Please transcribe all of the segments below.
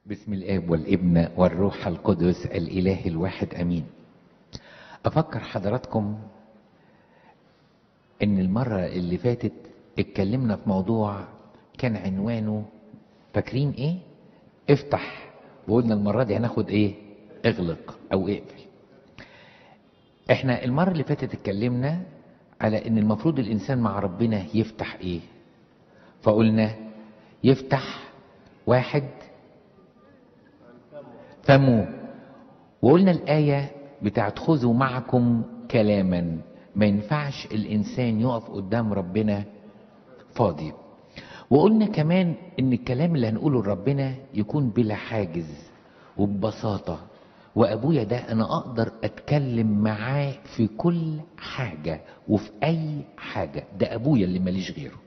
بسم الاب والابن والروح القدس الاله الواحد امين افكر حضراتكم ان المره اللي فاتت اتكلمنا في موضوع كان عنوانه فاكرين ايه افتح وقلنا المره دي هناخد ايه اغلق او اقفل احنا المره اللي فاتت اتكلمنا على ان المفروض الانسان مع ربنا يفتح ايه فقلنا يفتح واحد فمه وقلنا الآية بتاعت خذوا معكم كلاما ما ينفعش الإنسان يقف قدام ربنا فاضي وقلنا كمان إن الكلام اللي هنقوله لربنا يكون بلا حاجز وببساطة وأبويا ده أنا أقدر أتكلم معاه في كل حاجة وفي أي حاجة ده أبويا اللي ماليش غيره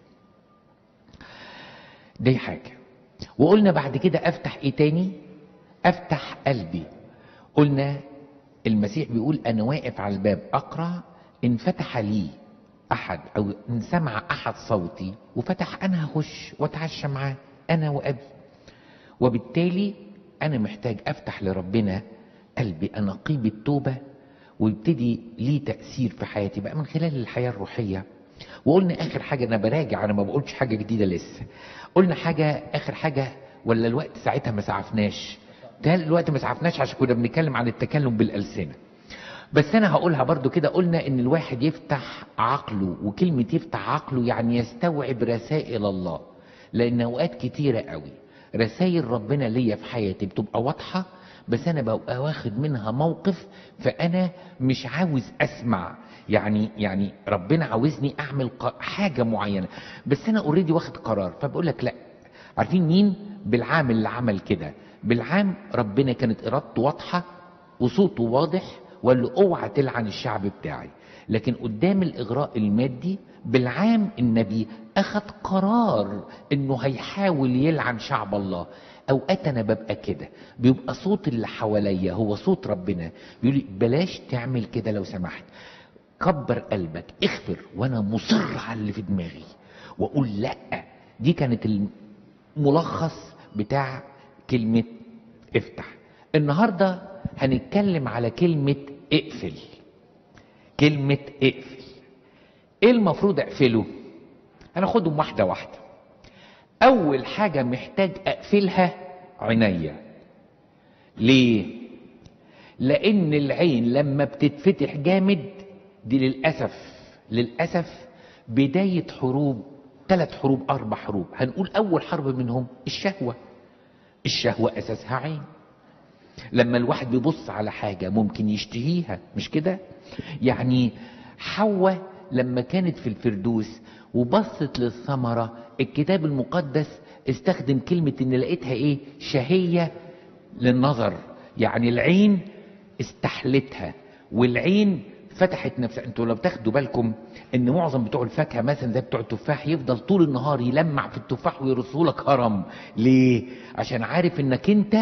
دي حاجة وقلنا بعد كده أفتح إيه تاني افتح قلبي قلنا المسيح بيقول انا واقف على الباب اقرا ان فتح لي احد او ان سمع احد صوتي وفتح انا هخش واتعشى معاه انا وابي وبالتالي انا محتاج افتح لربنا قلبي انقيه بالتوبه ويبتدي ليه تاثير في حياتي بقى من خلال الحياه الروحيه وقلنا اخر حاجه انا براجع انا ما بقولش حاجه جديده لسه قلنا حاجه اخر حاجه ولا الوقت ساعتها ما سعفناش ده الوقت ما سعفناش عشان كنا بنتكلم عن التكلم بالألسنة بس أنا هقولها برضو كده قلنا إن الواحد يفتح عقله وكلمة يفتح عقله يعني يستوعب رسائل الله لأن أوقات كتيرة قوي رسائل ربنا ليا في حياتي بتبقى واضحة بس أنا ببقى واخد منها موقف فأنا مش عاوز أسمع يعني يعني ربنا عاوزني أعمل حاجة معينة بس أنا أوريدي واخد قرار فبقول لك لأ عارفين مين بالعامل اللي عمل كده بالعام ربنا كانت ارادته واضحه وصوته واضح وقال له اوعى تلعن الشعب بتاعي لكن قدام الاغراء المادي بالعام النبي اخذ قرار انه هيحاول يلعن شعب الله اوقات انا ببقى كده بيبقى صوت اللي حواليا هو صوت ربنا بيقول لي بلاش تعمل كده لو سمحت كبر قلبك اغفر وانا مصر على اللي في دماغي واقول لا دي كانت الملخص بتاع كلمة افتح النهاردة هنتكلم على كلمة اقفل كلمة اقفل ايه المفروض اقفله هناخدهم واحدة واحدة اول حاجة محتاج اقفلها عينيا ليه لان العين لما بتتفتح جامد دي للأسف للأسف بداية حروب ثلاث حروب أربع حروب هنقول أول حرب منهم الشهوة الشهوة أساسها عين لما الواحد بيبص على حاجة ممكن يشتهيها مش كده يعني حواء لما كانت في الفردوس وبصت للثمرة الكتاب المقدس استخدم كلمة ان لقيتها ايه شهية للنظر يعني العين استحلتها والعين فتحت نفسها انتوا لو تاخدوا بالكم ان معظم بتوع الفاكهه مثلا زي بتوع التفاح يفضل طول النهار يلمع في التفاح ويرصوا لك هرم ليه عشان عارف انك انت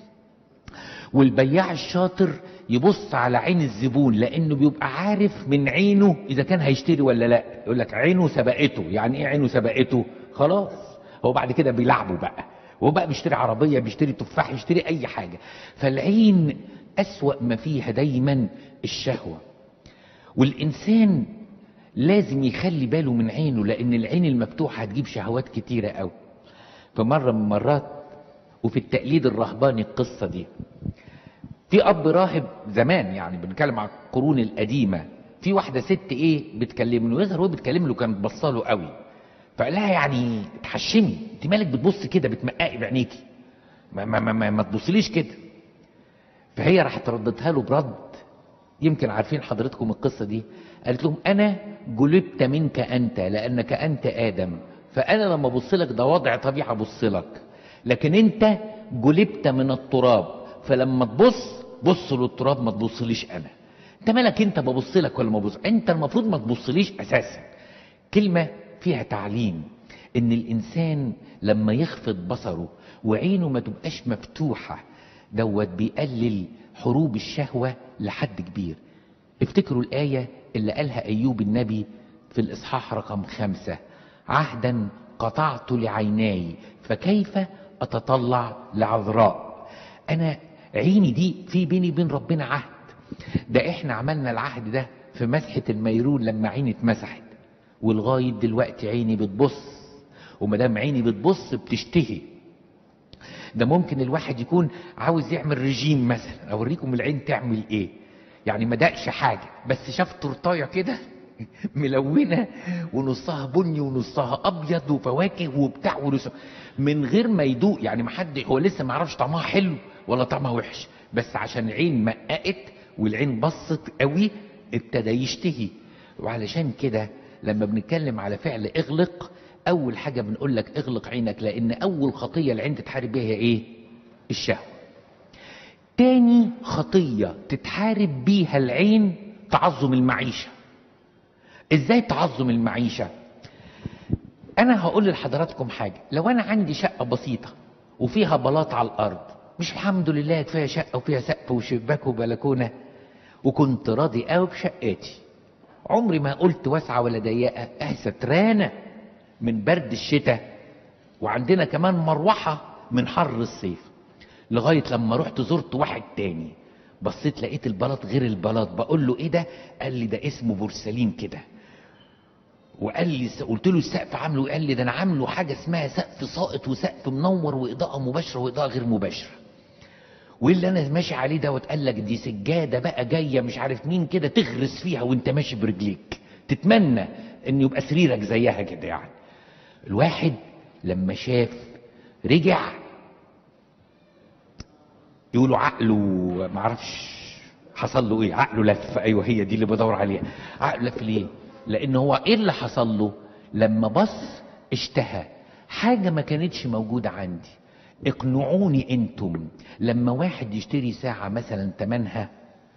والبياع الشاطر يبص على عين الزبون لانه بيبقى عارف من عينه اذا كان هيشتري ولا لا يقول لك عينه سبقته يعني ايه عينه سبقته خلاص هو بعد كده بيلعبه بقى هو بقى بيشتري عربيه بيشتري تفاح يشتري اي حاجه فالعين اسوا ما فيها دايما الشهوه والإنسان لازم يخلي باله من عينه لأن العين المفتوحة هتجيب شهوات كتيرة قوي فمرة من مرات وفي التقليد الرهباني القصة دي في أب راهب زمان يعني بنتكلم على القرون القديمة في واحدة ست إيه بتكلم له يظهر هو بتكلم له كانت بصاله قوي فقال لها يعني اتحشمي انت مالك بتبص كده بتمققي بعينيكي ما, ما, ما, ما, ما تبصليش كده فهي راحت ردتها له برد يمكن عارفين حضرتكم القصة دي قالت لهم أنا جلبت منك أنت لأنك أنت آدم فأنا لما أبص لك ده وضع طبيعي أبص لك لكن أنت جلبت من التراب فلما تبص بص للتراب ما تبصليش أنا أنت مالك أنت ببص لك ولا ما ببص أنت المفروض ما تبصليش أساسا كلمة فيها تعليم إن الإنسان لما يخفض بصره وعينه ما تبقاش مفتوحة دوت بيقلل حروب الشهوة لحد كبير افتكروا الآية اللي قالها أيوب النبي في الإصحاح رقم خمسة عهدا قطعت لعيناي فكيف أتطلع لعذراء انا عيني دي في بيني وبين ربنا عهد ده احنا عملنا العهد ده في مسحة الميرون لما عيني اتمسحت ولغاية دلوقتي عيني بتبص ومدام عيني بتبص بتشتهي ده ممكن الواحد يكون عاوز يعمل رجيم مثلا اوريكم العين تعمل ايه يعني ما دقش حاجة بس شاف تورتايه كده ملونة ونصها بني ونصها ابيض وفواكه وبتاع ونصها من غير ما يدوق يعني ما حد هو لسه ما يعرفش طعمها حلو ولا طعمها وحش بس عشان العين مققت والعين بصت قوي ابتدى يشتهي وعلشان كده لما بنتكلم على فعل اغلق اول حاجة بنقول لك اغلق عينك لان اول خطية العين تتحارب بيها هي ايه الشهوة تاني خطية تتحارب بيها العين تعظم المعيشة ازاي تعظم المعيشة انا هقول لحضراتكم حاجة لو انا عندي شقة بسيطة وفيها بلاط على الارض مش الحمد لله كفاية شقة وفيها سقف وشباك وبلكونة وكنت راضي قوي بشقتي عمري ما قلت واسعة ولا ضيقة اه سترانة من برد الشتاء وعندنا كمان مروحة من حر الصيف لغاية لما رحت زرت واحد تاني بصيت لقيت البلاط غير البلاط بقول له ايه ده قال لي ده اسمه بورسلين كده وقال لي قلت له السقف عامله قال لي ده انا عامله حاجه اسمها سقف ساقط وسقف منور واضاءه مباشره واضاءه غير مباشره واللي انا ماشي عليه دوت قال لك دي سجاده بقى جايه مش عارف مين كده تغرس فيها وانت ماشي برجليك تتمنى ان يبقى سريرك زيها كده يعني الواحد لما شاف رجع يقولوا عقله معرفش حصل له ايه عقله لف ايوه هي دي اللي بدور عليها عقله لف ليه لان هو ايه اللي حصل له لما بص اشتهى حاجه ما كانتش موجوده عندي اقنعوني انتم لما واحد يشتري ساعه مثلا تمنها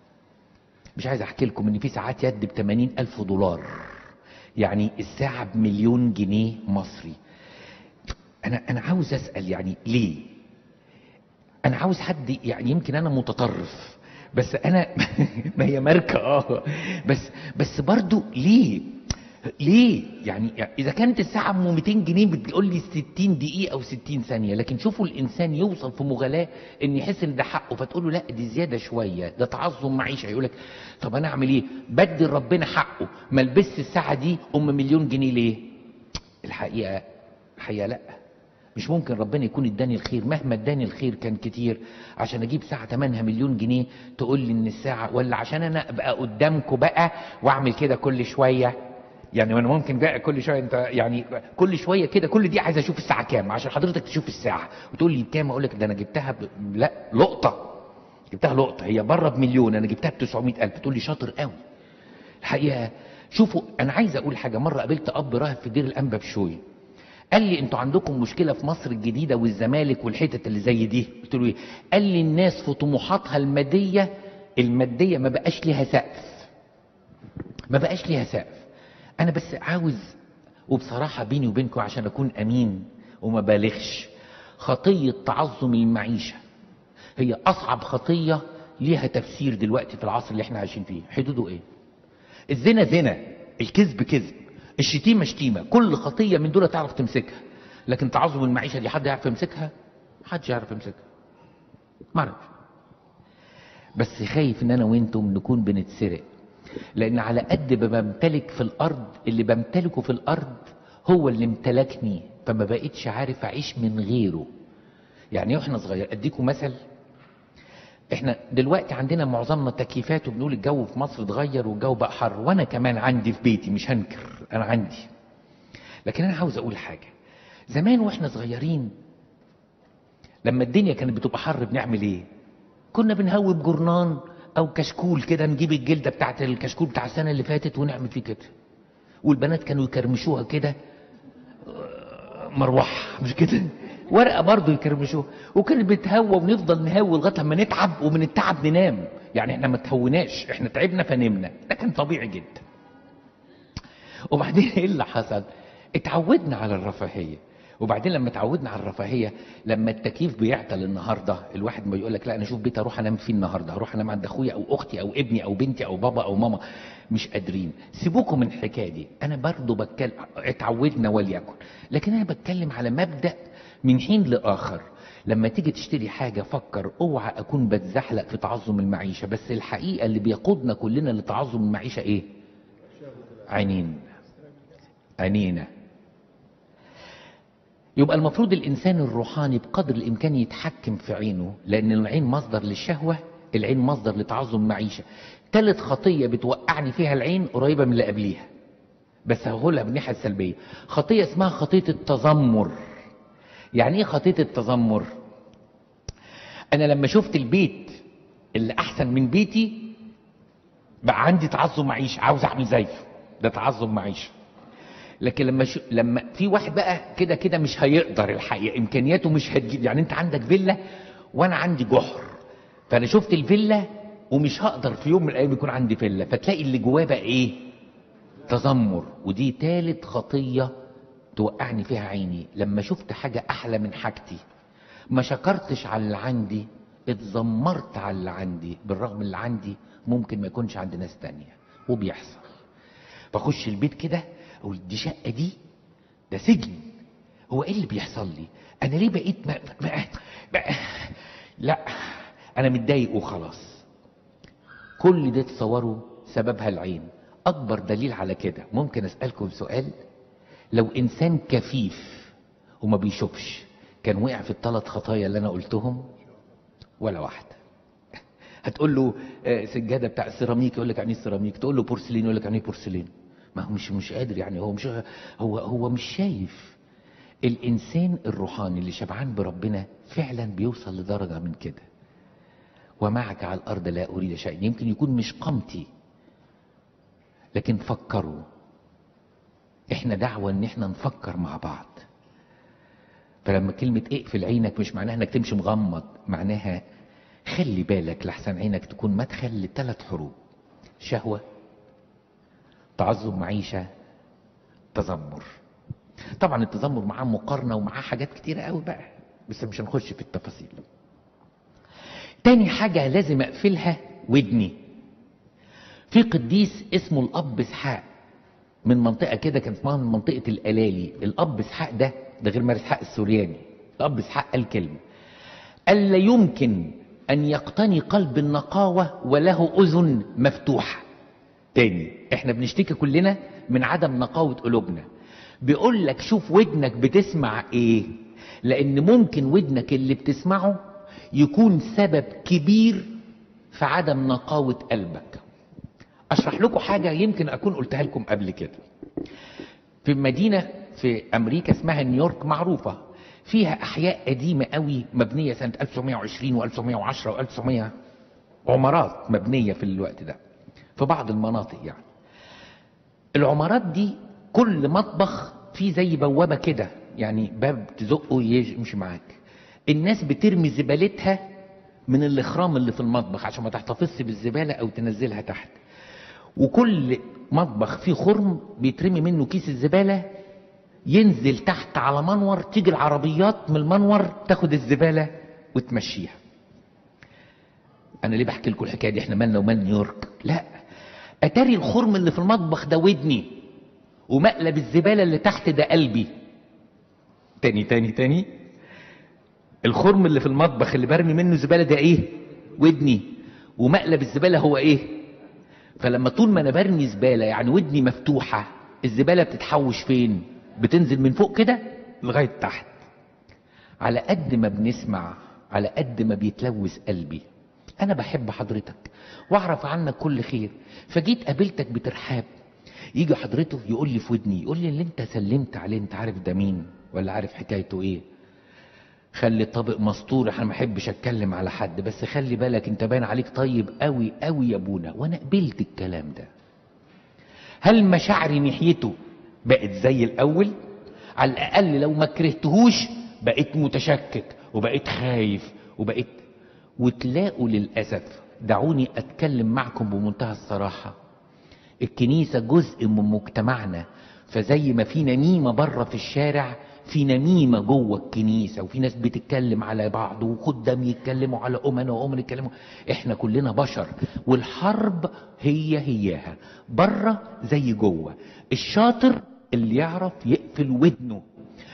مش عايز احكي لكم ان في ساعات يد ب 80 الف دولار يعني الساعه بمليون جنيه مصري انا انا عاوز اسال يعني ليه انا عاوز حد يعني يمكن انا متطرف بس انا ما هي ماركه اه بس بس برضو ليه ليه يعني اذا كانت الساعه ام 200 جنيه بتقول لي 60 دقيقه او 60 ثانيه لكن شوفوا الانسان يوصل في مغالاه ان يحس ان ده حقه فتقول له لا دي زياده شويه ده تعظم معيشه يقول لك طب انا اعمل ايه بدي ربنا حقه ما البس الساعه دي ام مليون جنيه ليه الحقيقه الحقيقه لا مش ممكن ربنا يكون اداني الخير مهما اداني الخير كان كتير عشان اجيب ساعه ثمنها مليون جنيه تقول لي ان الساعه ولا عشان انا ابقى قدامكم بقى واعمل كده كل شويه يعني انا ممكن بقى كل شويه انت يعني كل شويه كده كل دي عايز اشوف الساعه كام عشان حضرتك تشوف الساعه وتقول لي بكام اقول لك ده انا جبتها ب... لا لقطه جبتها لقطه هي بره بمليون انا جبتها ب 900000 تقول لي شاطر قوي الحقيقه شوفوا انا عايز اقول حاجه مره قابلت اب راهب في دير الانبا بشوي قال لي انتوا عندكم مشكله في مصر الجديده والزمالك والحتت اللي زي دي قلت له ايه قال لي الناس في طموحاتها الماديه الماديه ما بقاش ليها سقف ما بقاش ليها سقف انا بس عاوز وبصراحه بيني وبينكم عشان اكون امين وما بالغش خطيه تعظم المعيشه هي اصعب خطيه ليها تفسير دلوقتي في العصر اللي احنا عايشين فيه حدوده ايه الزنا زنا الكذب كذب الشتيمه شتيمه كل خطيه من دول تعرف تمسكها لكن تعظم المعيشه دي حد يعرف يمسكها محدش يعرف يمسكها ما اعرفش بس خايف ان انا وانتم نكون بنتسرق لان على قد ما بمتلك في الارض اللي بمتلكه في الارض هو اللي امتلكني فما بقتش عارف اعيش من غيره يعني واحنا صغير اديكم مثل احنا دلوقتي عندنا معظمنا تكييفات وبنقول الجو في مصر اتغير والجو بقى حر وانا كمان عندي في بيتي مش هنكر انا عندي لكن انا عاوز اقول حاجه زمان واحنا صغيرين لما الدنيا كانت بتبقى حر بنعمل ايه كنا بنهوي بجرنان او كشكول كده نجيب الجلده بتاعت الكشكول بتاع السنه اللي فاتت ونعمل فيه كده والبنات كانوا يكرمشوها كده مروحه مش كده ورقه برضه يكرمشوها وكانت بتهوى ونفضل نهوي لغايه لما نتعب ومن التعب ننام يعني احنا ما تهوناش احنا تعبنا فنمنا ده كان طبيعي جدا وبعدين ايه اللي حصل اتعودنا على الرفاهيه وبعدين لما اتعودنا على الرفاهيه لما التكييف بيعطل النهارده الواحد ما يقول لك لا انا اشوف بيت اروح انام فيه النهارده هروح انام عند اخويا او اختي او ابني او بنتي او بابا او ماما مش قادرين سيبوكم من الحكايه دي انا برضو بتكلم اتعودنا وليكن لكن انا بتكلم على مبدا من حين لاخر لما تيجي تشتري حاجة فكر اوعى اكون بتزحلق في تعظم المعيشة بس الحقيقة اللي بيقودنا كلنا لتعظم المعيشة ايه عينين عينينا يبقى المفروض الانسان الروحاني بقدر الامكان يتحكم في عينه لان العين مصدر للشهوة العين مصدر لتعظم المعيشة تالت خطية بتوقعني فيها العين قريبة من اللي قبليها بس هقولها من الناحية السلبية خطية اسمها خطية التذمر يعني ايه خطية التذمر انا لما شفت البيت اللي احسن من بيتي بقى عندي تعظم معيشة عاوز اعمل زيه ده تعظم معيشة لكن لما ش... لما في واحد بقى كده كده مش هيقدر الحقيقة امكانياته مش هتجيب يعني انت عندك فيلا وانا عندي جحر فانا شفت الفيلا ومش هقدر في يوم من الايام يكون عندي فيلا فتلاقي اللي جواه بقى ايه تذمر ودي تالت خطية توقعني فيها عيني لما شفت حاجة احلى من حاجتي ما شكرتش على اللي عندي اتذمرت على اللي عندي بالرغم اللي عندي ممكن ما يكونش عند ناس تانية وبيحصل بخش البيت كده اقول دي شقة دي ده سجن هو ايه اللي بيحصل لي انا ليه بقيت ما ما ما لا انا متضايق وخلاص كل ده تصوروا سببها العين اكبر دليل على كده ممكن اسالكم سؤال لو انسان كفيف وما بيشوفش كان وقع في الثلاث خطايا اللي انا قلتهم ولا واحده هتقول له آه، سجاده بتاع السيراميك يقول لك يعني ايه سيراميك تقول له بورسلين يقول لك يعني ايه بورسلين ما هو مش مش قادر يعني هو مش هو هو مش شايف الانسان الروحاني اللي شبعان بربنا فعلا بيوصل لدرجه من كده ومعك على الارض لا اريد شيء يمكن يكون مش قامتي لكن فكروا احنا دعوة ان احنا نفكر مع بعض فلما كلمة اقفل عينك مش معناها انك تمشي مغمض معناها خلي بالك لحسن عينك تكون مدخل لثلاث حروب شهوة تعظم معيشة تذمر طبعا التذمر معاه مقارنة ومعاه حاجات كتيرة قوي بقى بس مش هنخش في التفاصيل تاني حاجة لازم اقفلها ودني في قديس اسمه الاب اسحاق من منطقه كده كان اسمها من منطقه الالالي الاب اسحاق ده ده غير ماري اسحاق السورياني الاب اسحاق قال كلمه قال لا يمكن ان يقتني قلب النقاوه وله اذن مفتوحه تاني احنا بنشتكي كلنا من عدم نقاوه قلوبنا بيقول لك شوف ودنك بتسمع ايه لان ممكن ودنك اللي بتسمعه يكون سبب كبير في عدم نقاوه قلبك اشرح لكم حاجة يمكن اكون قلتها لكم قبل كده في مدينة في امريكا اسمها نيويورك معروفة فيها احياء قديمة قوي مبنية سنة 1920 و1910 و1900 عمارات مبنية في الوقت ده في بعض المناطق يعني العمارات دي كل مطبخ فيه زي بوابة كده يعني باب تزقه يمشي معاك الناس بترمي زبالتها من الاخرام اللي في المطبخ عشان ما تحتفظش بالزبالة او تنزلها تحت وكل مطبخ فيه خرم بيترمي منه كيس الزبالة ينزل تحت على منور تيجي العربيات من المنور تاخد الزبالة وتمشيها انا ليه بحكي لكم الحكايه دي احنا مالنا ومال نيويورك لا اتاري الخرم اللي في المطبخ ده ودني ومقلب الزباله اللي تحت ده قلبي تاني تاني تاني الخرم اللي في المطبخ اللي برمي منه زباله ده ايه ودني ومقلب الزباله هو ايه فلما طول ما انا برمي زباله يعني ودني مفتوحه الزباله بتتحوش فين بتنزل من فوق كده لغايه تحت على قد ما بنسمع على قد ما بيتلوث قلبي انا بحب حضرتك واعرف عنك كل خير فجيت قابلتك بترحاب يجي حضرته يقول لي في ودني يقول لي اللي انت سلمت عليه انت عارف ده مين ولا عارف حكايته ايه خلي الطبق مستور انا ما احبش اتكلم على حد بس خلي بالك انت باين عليك طيب قوي قوي يا ابونا وانا قبلت الكلام ده هل مشاعري ناحيته بقت زي الاول على الاقل لو ما كرهتهوش بقيت متشكك وبقيت خايف وبقيت وتلاقوا للاسف دعوني اتكلم معكم بمنتهى الصراحه الكنيسه جزء من مجتمعنا فزي ما في نميمه بره في الشارع في نميمة جوه الكنيسة وفي ناس بتتكلم على بعض وخدام يتكلموا على أمنا وأمنا يتكلموا احنا كلنا بشر والحرب هي هياها بره زي جوه الشاطر اللي يعرف يقفل ودنه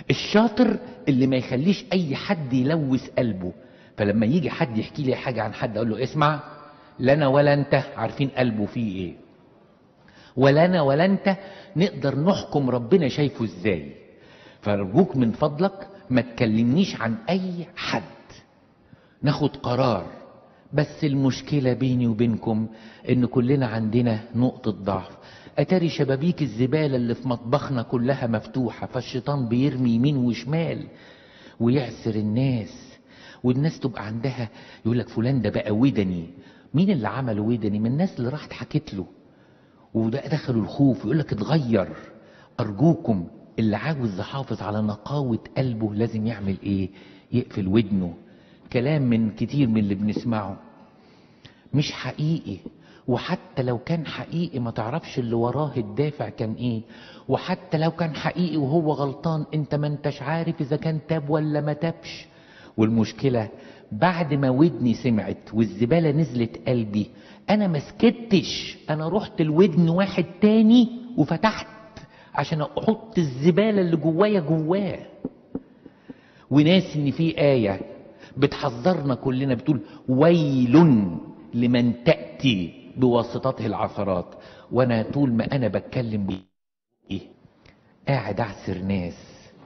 الشاطر اللي ما يخليش اي حد يلوث قلبه فلما يجي حد يحكي لي حاجه عن حد اقول له اسمع لا انا ولا انت عارفين قلبه فيه ايه ولا انا ولا انت نقدر نحكم ربنا شايفه ازاي فارجوك من فضلك ما تكلمنيش عن اي حد ناخد قرار بس المشكله بيني وبينكم ان كلنا عندنا نقطه ضعف اتاري شبابيك الزباله اللي في مطبخنا كلها مفتوحه فالشيطان بيرمي يمين وشمال ويعسر الناس والناس تبقى عندها يقول لك فلان ده بقى ودني مين اللي عمله ودني من الناس اللي راحت حكت له وده دخلوا الخوف يقول لك اتغير ارجوكم اللي عاوز يحافظ على نقاوة قلبه لازم يعمل ايه يقفل ودنه كلام من كتير من اللي بنسمعه مش حقيقي وحتى لو كان حقيقي ما تعرفش اللي وراه الدافع كان ايه وحتى لو كان حقيقي وهو غلطان انت ما انتش عارف اذا كان تاب ولا ما تابش والمشكلة بعد ما ودني سمعت والزبالة نزلت قلبي انا ما سكتش انا رحت الودن واحد تاني وفتحت عشان احط الزبالة اللي جوايا جواه وناس ان في آية بتحذرنا كلنا بتقول ويل لمن تأتي بواسطته العثرات وانا طول ما انا بتكلم بيه قاعد اعسر ناس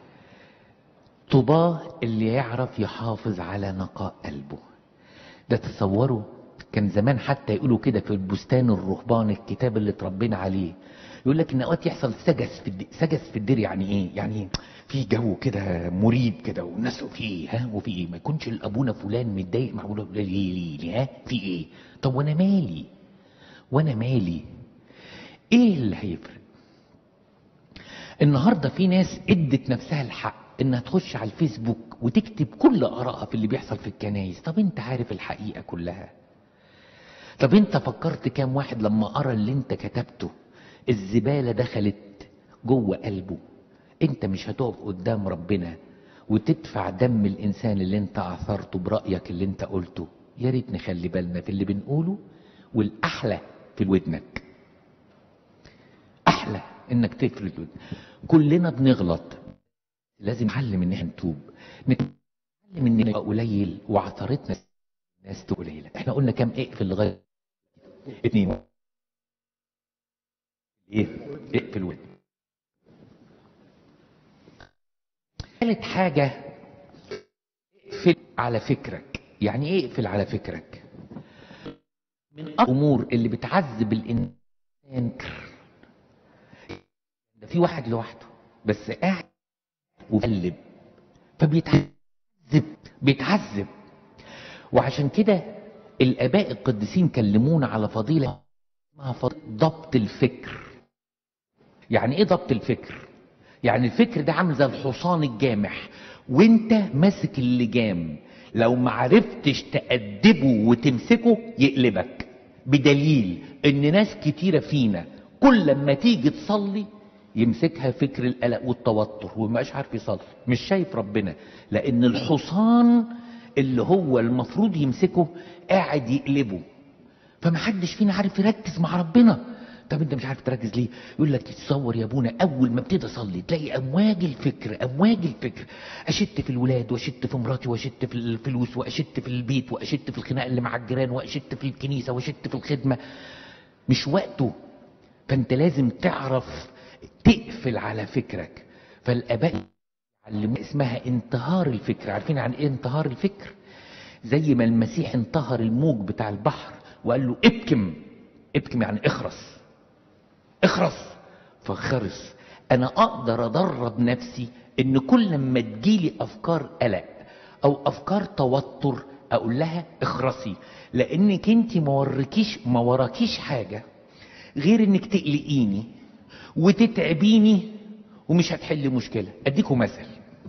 طباه اللي يعرف يحافظ على نقاء قلبه ده تصوروا كان زمان حتى يقولوا كده في البستان الرهبان الكتاب اللي اتربينا عليه يقول لك ان اوقات يحصل سجس في الد... سجس في الدير يعني ايه يعني في جو كده مريب كده والناس فيه ها وفي ايه ما يكونش الابونا فلان متضايق مع ابونا فلان ليه ليه ليه ها في ايه طب وانا مالي وانا مالي ايه اللي هيفرق النهارده في ناس ادت نفسها الحق انها تخش على الفيسبوك وتكتب كل ارائها في اللي بيحصل في الكنايس طب انت عارف الحقيقه كلها طب انت فكرت كام واحد لما قرا اللي انت كتبته الزباله دخلت جوه قلبه انت مش هتقف قدام ربنا وتدفع دم الانسان اللي انت عثرته برايك اللي انت قلته يا ريت نخلي بالنا في اللي بنقوله والاحلى في ودنك احلى انك تفرد ودنك كلنا بنغلط لازم نتعلم ان احنا نتوب نتعلم ان نبقى قليل وعثرتنا الناس قليله احنا قلنا كام اقفل لغايه اتنين ايه اقفل ودنك ثالث حاجة اقفل على فكرك يعني ايه اقفل على فكرك من الأمور اللي بتعذب الإنسان ده في واحد لوحده بس قاعد وقلب فبيتعذب بيتعذب وعشان كده الآباء القديسين كلمونا على فضيلة اسمها فضيلة ضبط الفكر يعني ايه ضبط الفكر يعني الفكر ده عامل زي الحصان الجامح وانت ماسك اللجام لو معرفتش تأدبه وتمسكه يقلبك بدليل ان ناس كتيرة فينا كل لما تيجي تصلي يمسكها فكر القلق والتوتر ومبقاش عارف يصلي مش شايف ربنا لان الحصان اللي هو المفروض يمسكه قاعد يقلبه فمحدش فينا عارف يركز مع ربنا طب انت مش عارف تركز ليه يقول لك تصور يا ابونا اول ما ابتدي اصلي تلاقي امواج الفكر امواج الفكر اشت في الولاد واشت في مراتي واشت في الفلوس واشت في البيت واشت في الخناق اللي مع الجيران واشت في الكنيسه واشت في الخدمه مش وقته فانت لازم تعرف تقفل على فكرك فالاباء علموا اسمها انتهار الفكر عارفين عن ايه انتهار الفكر زي ما المسيح انتهر الموج بتاع البحر وقال له ابكم ابكم يعني اخرس اخرس فخرس انا اقدر ادرب نفسي ان كل لما تجيلي افكار قلق او افكار توتر اقول لها اخرسي لانك انت ما وركيش ما وراكيش حاجه غير انك تقلقيني وتتعبيني ومش هتحل مشكله اديكم مثل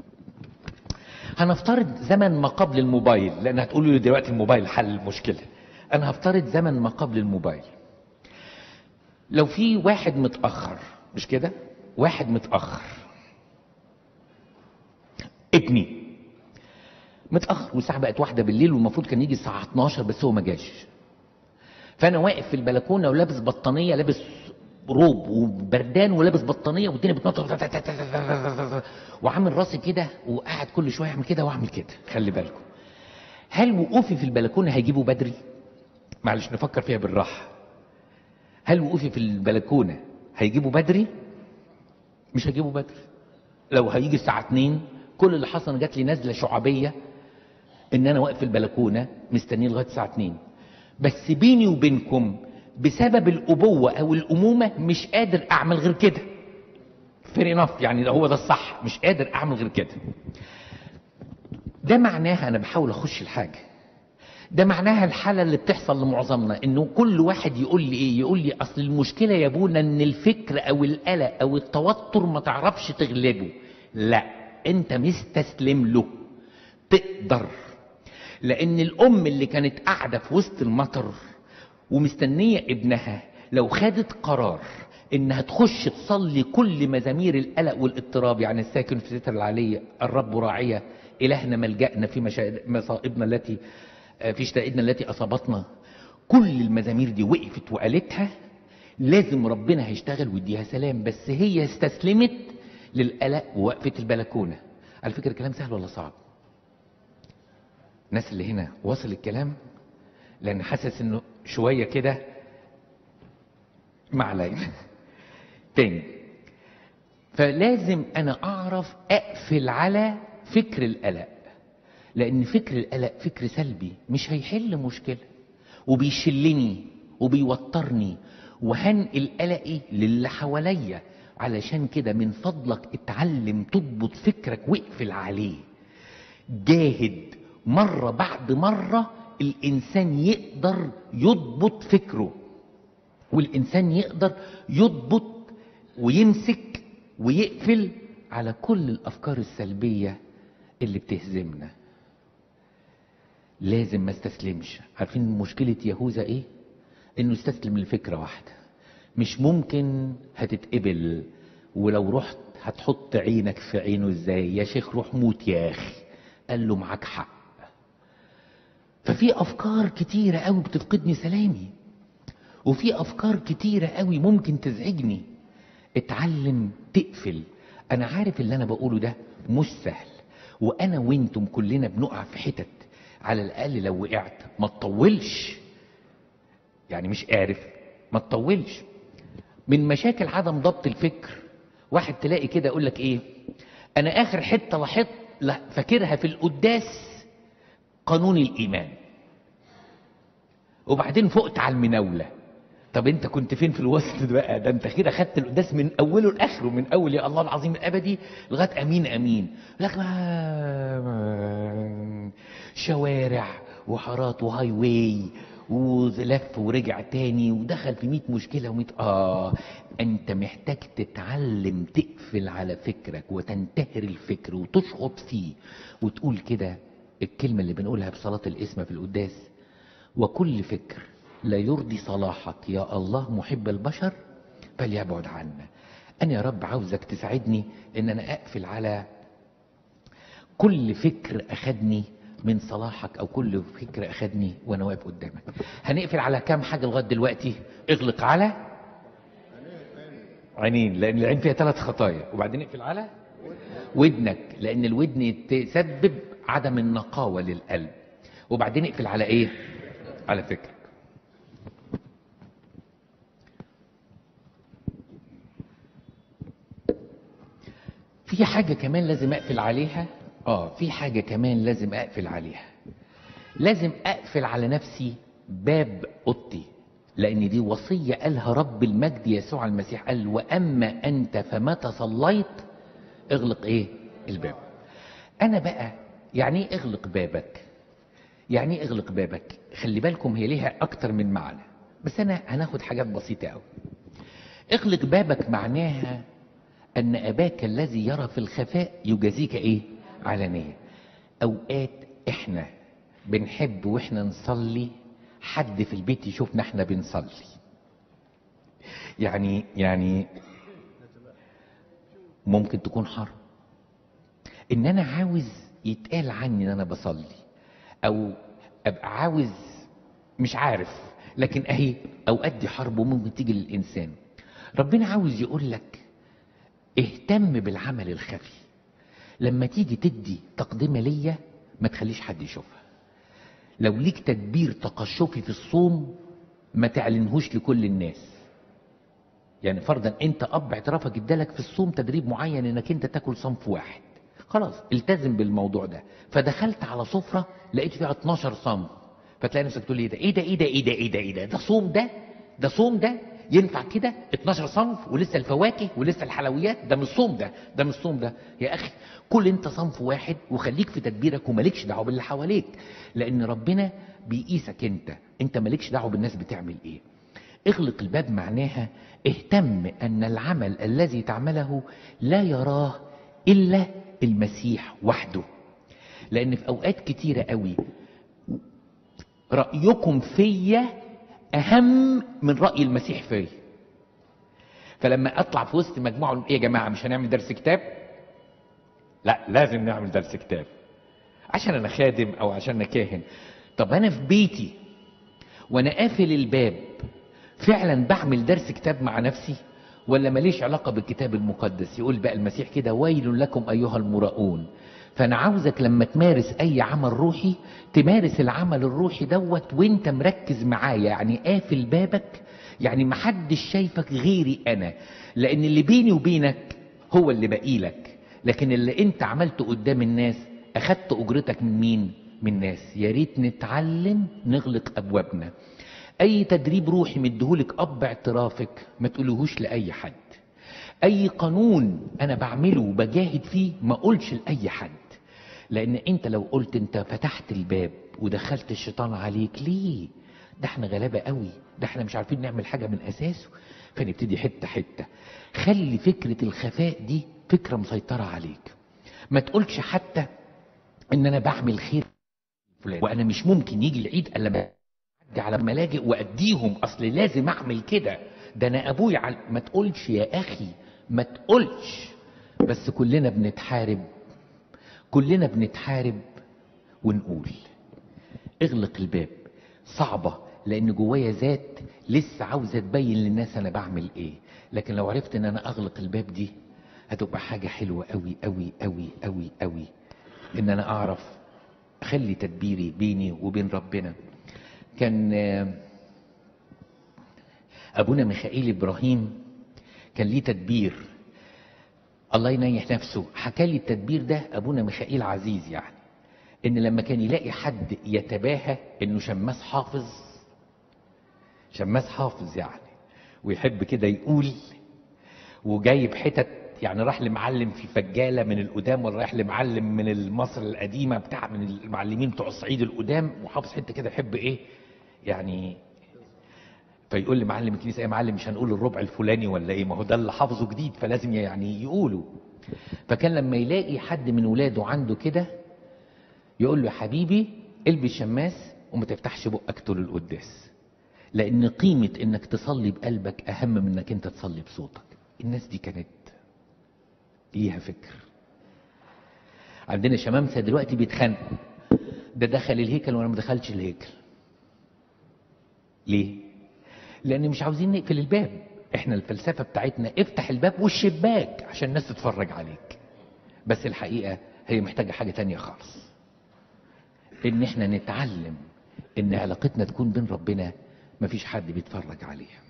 هنفترض زمن ما قبل الموبايل لان هتقولوا لي دلوقتي الموبايل حل المشكله انا هفترض زمن ما قبل الموبايل لو في واحد متأخر مش كده واحد متأخر ابني متأخر والساعة بقت واحدة بالليل والمفروض كان يجي الساعة 12 بس هو ما جاش فأنا واقف في البلكونة ولابس بطانية لابس روب وبردان ولابس بطانيه والدنيا بتنطط وعامل راسي كده وقاعد كل شويه اعمل كده واعمل كده خلي بالكم هل وقوفي في البلكونه هيجيبه بدري معلش نفكر فيها بالراحه هل وقوفي في البلكونه هيجيبه بدري مش هيجيبه بدري لو هيجي الساعه 2 كل اللي حصل جات لي نزله شعبيه ان انا واقف في البلكونه مستنيه لغايه الساعه 2 بس بيني وبينكم بسبب الابوه او الامومه مش قادر اعمل غير كده فير انف يعني ده هو ده الصح مش قادر اعمل غير كده ده معناها انا بحاول اخش الحاجه ده معناها الحالة اللي بتحصل لمعظمنا انه كل واحد يقول لي ايه يقول لي اصل المشكلة يا ابونا ان الفكر او القلق او التوتر ما تعرفش تغلبه لا انت مستسلم له تقدر لان الام اللي كانت قاعدة في وسط المطر ومستنية ابنها لو خدت قرار انها تخش تصلي كل مزامير القلق والاضطراب يعني الساكن في ستر العلية الرب راعية الهنا ملجأنا في مصائبنا التي في شدائدنا التي اصابتنا كل المزامير دي وقفت وقالتها لازم ربنا هيشتغل ويديها سلام بس هي استسلمت للقلق ووقفت البلكونه على فكره الكلام سهل ولا صعب الناس اللي هنا واصل الكلام لان حاسس انه شويه كده ما علينا تاني فلازم انا اعرف اقفل على فكر القلق لان فكر القلق فكر سلبي مش هيحل مشكله وبيشلني وبيوترني وهنقل قلقي للي حواليا علشان كده من فضلك اتعلم تضبط فكرك واقفل عليه جاهد مرة بعد مرة الإنسان يقدر يضبط فكره والإنسان يقدر يضبط ويمسك ويقفل على كل الأفكار السلبية اللي بتهزمنا لازم ما استسلمش عارفين مشكلة يهوذا ايه انه استسلم لفكرة واحدة مش ممكن هتتقبل ولو رحت هتحط عينك في عينه ازاي يا شيخ روح موت يا اخي قال له معاك حق ففي افكار كتيرة قوي بتفقدني سلامي وفي افكار كتيرة قوي ممكن تزعجني اتعلم تقفل انا عارف اللي انا بقوله ده مش سهل وانا وانتم كلنا بنقع في حتت على الاقل لو وقعت ما تطولش يعني مش عارف ما تطولش من مشاكل عدم ضبط الفكر واحد تلاقي كده يقول لك ايه انا اخر حته لاحظت فاكرها في القداس قانون الايمان وبعدين فقت على المناوله طب انت كنت فين في الوسط ده بقى ده انت كده خدت القداس من اوله لاخره من اول يا الله العظيم الابدي لغايه امين امين لك شوارع وحارات وهاي واي ولف ورجع تاني ودخل في 100 مشكله و100 اه انت محتاج تتعلم تقفل على فكرك وتنتهر الفكر وتشخط فيه وتقول كده الكلمه اللي بنقولها بصلاه الاسم في القداس وكل فكر لا يرضي صلاحك يا الله محب البشر فليبعد عنا انا يا رب عاوزك تساعدني ان انا اقفل على كل فكر اخدني من صلاحك او كل فكر اخدني وانا واقف قدامك هنقفل على كام حاجه لغايه دلوقتي اغلق على عينين لان العين فيها ثلاث خطايا وبعدين اقفل على ودنك لان الودن تسبب عدم النقاوه للقلب وبعدين اقفل على ايه على فكرك في حاجة كمان لازم أقفل عليها آه في حاجة كمان لازم أقفل عليها لازم أقفل على نفسي باب أوضتي لأن دي وصية قالها رب المجد يسوع المسيح قال وأما أنت فمتى صليت اغلق إيه الباب أنا بقى يعني إيه اغلق بابك يعني إيه اغلق بابك خلي بالكم هي ليها أكتر من معنى بس أنا هناخد حاجات بسيطة أوي اغلق بابك معناها أن أباك الذي يرى في الخفاء يجازيك إيه؟ علانية. أوقات إحنا بنحب وإحنا نصلي حد في البيت يشوفنا إحنا بنصلي. يعني يعني ممكن تكون حرب. إن أنا عاوز يتقال عني إن أنا بصلي. أو أبقى عاوز مش عارف لكن أهي أوقات دي حرب وممكن تيجي للإنسان. ربنا عاوز يقول لك اهتم بالعمل الخفي لما تيجي تدي تقدمة ليا ما تخليش حد يشوفها لو ليك تدبير تقشفي في الصوم ما تعلنهوش لكل الناس يعني فرضا انت اب اعترافك ادالك في الصوم تدريب معين انك انت تاكل صنف واحد خلاص التزم بالموضوع ده فدخلت على سفرة لقيت فيها 12 صنف فتلاقي نفسك تقول ايه ده ايه ده ايه ده ايه ده ايه ده ايه ده ده صوم ده ده صوم ده ينفع كده 12 صنف ولسه الفواكه ولسه الحلويات ده مش صوم ده ده مش صوم ده يا اخي كل انت صنف واحد وخليك في تدبيرك ومالكش دعوه باللي حواليك لان ربنا بيقيسك انت انت مالكش دعوه بالناس بتعمل ايه اغلق الباب معناها اهتم ان العمل الذي تعمله لا يراه الا المسيح وحده لان في اوقات كتيره قوي رايكم فيا اهم من راي المسيح فيا فلما اطلع في وسط مجموعه ايه يا جماعه مش هنعمل درس كتاب لا لازم نعمل درس كتاب عشان انا خادم او عشان انا كاهن طب انا في بيتي وانا قافل الباب فعلا بعمل درس كتاب مع نفسي ولا ماليش علاقة بالكتاب المقدس يقول بقى المسيح كده ويل لكم أيها المراؤون فأنا عاوزك لما تمارس أي عمل روحي تمارس العمل الروحي دوت وانت مركز معايا يعني قافل بابك يعني محدش شايفك غيري أنا لأن اللي بيني وبينك هو اللي باقي لك لكن اللي انت عملته قدام الناس أخدت أجرتك من مين؟ من الناس يا ريت نتعلم نغلق أبوابنا اي تدريب روحي مديهولك اب اعترافك ما تقولهوش لاي حد اي قانون انا بعمله وبجاهد فيه ما اقولش لاي حد لان انت لو قلت انت فتحت الباب ودخلت الشيطان عليك ليه ده احنا غلابه قوي ده احنا مش عارفين نعمل حاجه من اساسه فنبتدي حته حته خلي فكره الخفاء دي فكره مسيطره عليك ما تقولش حتى ان انا بعمل خير فلان وانا مش ممكن يجي العيد الا أعدي على الملاجئ وأديهم أصل لازم أعمل كده ده أنا أبويا عل... ما تقولش يا أخي ما تقولش بس كلنا بنتحارب كلنا بنتحارب ونقول اغلق الباب صعبة لأن جوايا ذات لسه عاوزة تبين للناس أنا بعمل إيه لكن لو عرفت إن أنا أغلق الباب دي هتبقى حاجة حلوة أوي أوي أوي أوي أوي إن أنا أعرف أخلي تدبيري بيني وبين ربنا كان ابونا ميخائيل ابراهيم كان ليه تدبير الله ينيح نفسه حكى لي التدبير ده ابونا ميخائيل عزيز يعني ان لما كان يلاقي حد يتباهى انه شماس حافظ شماس حافظ يعني ويحب كده يقول وجايب حتت يعني راح لمعلم في فجالة من القدام ولا رايح لمعلم من مصر القديمة بتاع من المعلمين بتوع الصعيد القدام وحافظ حتة كده يحب ايه يعني فيقول لي معلم الكنيسه ايه يا معلم مش هنقول الربع الفلاني ولا ايه ما هو ده اللي حافظه جديد فلازم يعني يقوله فكان لما يلاقي حد من ولاده عنده كده يقول له يا حبيبي البس شماس وما تفتحش بقك طول القداس لان قيمه انك تصلي بقلبك اهم من انك انت تصلي بصوتك الناس دي كانت ليها فكر عندنا شمامسه دلوقتي بيتخانقوا ده دخل الهيكل وانا ما دخلتش الهيكل ليه؟ لأن مش عاوزين نقفل الباب احنا الفلسفة بتاعتنا افتح الباب والشباك عشان الناس تتفرج عليك بس الحقيقة هي محتاجة حاجة تانية خالص ان احنا نتعلم ان علاقتنا تكون بين ربنا مفيش حد بيتفرج عليها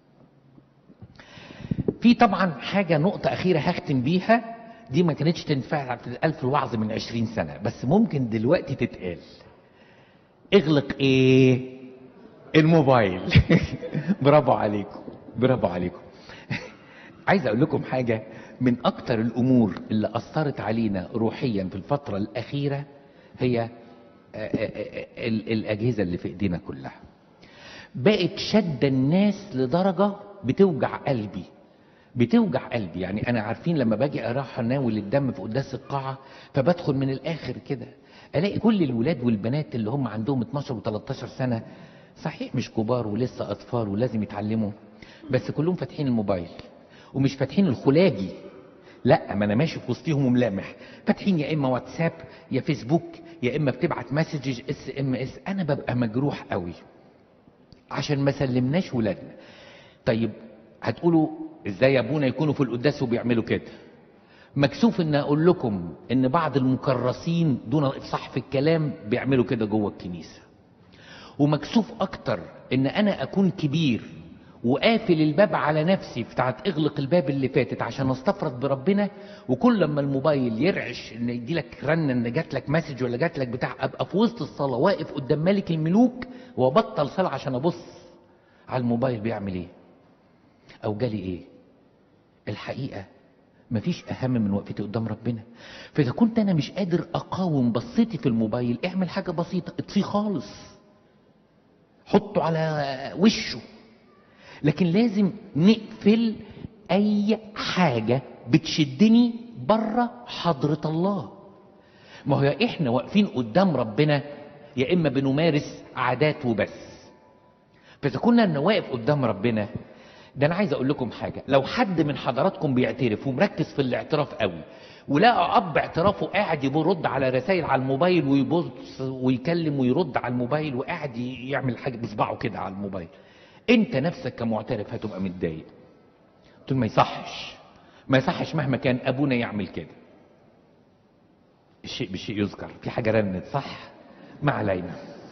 في طبعا حاجة نقطة أخيرة هختم بيها دي ما كانتش تنفع في الألف الوعظ من عشرين سنة بس ممكن دلوقتي تتقال اغلق ايه الموبايل برافو عليكم برافو عليكم عايز اقول لكم حاجة من اكتر الامور اللي اثرت علينا روحيا في الفترة الاخيرة هي الاجهزة اللي في ايدينا كلها بقت شد الناس لدرجة بتوجع قلبي بتوجع قلبي يعني انا عارفين لما باجي اروح اناول الدم في قداس القاعة فبدخل من الاخر كده الاقي كل الولاد والبنات اللي هم عندهم 12 و13 سنة صحيح مش كبار ولسه اطفال ولازم يتعلموا بس كلهم فاتحين الموبايل ومش فاتحين الخلاجي لا ما انا ماشي في وسطيهم وملامح فاتحين يا اما واتساب يا فيسبوك يا اما بتبعت مسجز اس ام اس انا ببقى مجروح قوي عشان ما سلمناش ولادنا طيب هتقولوا ازاي يا ابونا يكونوا في القداس وبيعملوا كده مكسوف ان اقول لكم ان بعض المكرسين دون الافصاح في الكلام بيعملوا كده جوه الكنيسه ومكسوف اكتر ان انا اكون كبير وقافل الباب على نفسي بتاعت اغلق الباب اللي فاتت عشان استفرد بربنا وكل لما الموبايل يرعش ان يدي لك رن ان جات لك مسج ولا جات لك بتاع ابقى في وسط الصلاه واقف قدام ملك الملوك وابطل صلاه عشان ابص على الموبايل بيعمل ايه او جالي ايه الحقيقه مفيش اهم من وقفتي قدام ربنا فاذا كنت انا مش قادر اقاوم بصيتي في الموبايل اعمل حاجه بسيطه اطفيه خالص حطه على وشه لكن لازم نقفل اي حاجه بتشدني بره حضره الله ما هو يا احنا واقفين قدام ربنا يا اما بنمارس عادات وبس فاذا كنا انا واقف قدام ربنا ده انا عايز اقول لكم حاجه لو حد من حضراتكم بيعترف ومركز في الاعتراف قوي ولقى اب اعترافه قاعد يرد على رسائل على الموبايل ويبص ويكلم ويرد على الموبايل وقاعد يعمل حاجه بصباعه كده على الموبايل انت نفسك كمعترف هتبقى متضايق قلت له ما يصحش ما يصحش مهما كان ابونا يعمل كده الشيء بالشيء يذكر في حاجه رنت صح ما علينا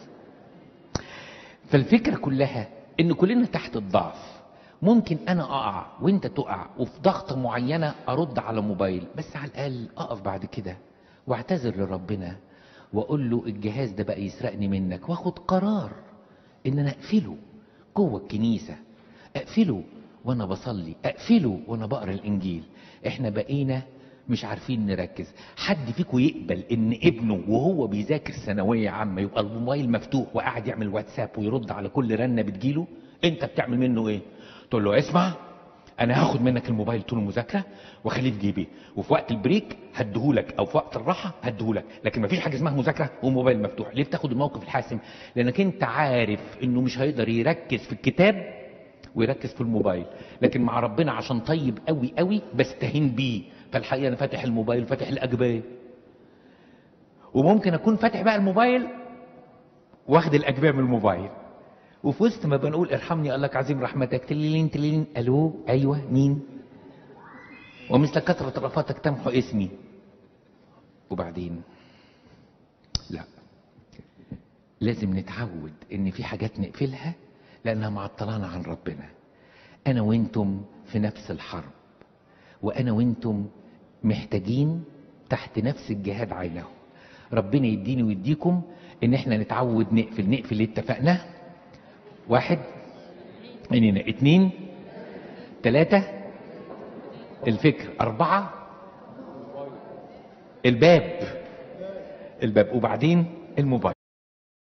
فالفكره كلها ان كلنا تحت الضعف ممكن انا اقع وانت تقع وفي ضغطه معينه ارد على موبايل بس على الاقل اقف بعد كده واعتذر لربنا واقول له الجهاز ده بقى يسرقني منك واخد قرار ان انا اقفله جوه الكنيسه اقفله وانا بصلي اقفله وانا بقرا الانجيل احنا بقينا مش عارفين نركز حد فيكم يقبل ان ابنه وهو بيذاكر ثانويه عامه يبقى الموبايل مفتوح وقاعد يعمل واتساب ويرد على كل رنه بتجيله انت بتعمل منه ايه تقول له اسمع انا هاخد منك الموبايل طول المذاكره واخليه في جيبي وفي وقت البريك هديهولك او في وقت الراحه هديهولك لكن مفيش حاجه اسمها مذاكره وموبايل مفتوح ليه بتاخد الموقف الحاسم لانك انت عارف انه مش هيقدر يركز في الكتاب ويركز في الموبايل لكن مع ربنا عشان طيب قوي قوي بستهين بيه فالحقيقه انا فاتح الموبايل فاتح الاجبيه وممكن اكون فاتح بقى الموبايل واخد الاجبيه من الموبايل وفي وسط ما بنقول ارحمني قال لك عظيم رحمتك تلين تلين الو ايوه مين ومثل كثرة رفاتك تمحو اسمي وبعدين لا لازم نتعود ان في حاجات نقفلها لانها معطلانا عن ربنا انا وانتم في نفس الحرب وانا وانتم محتاجين تحت نفس الجهاد عينه ربنا يديني ويديكم ان احنا نتعود نقفل نقفل اللي اتفقنا واحد اننا اتنين تلاتة الفكر اربعة الباب الباب وبعدين الموبايل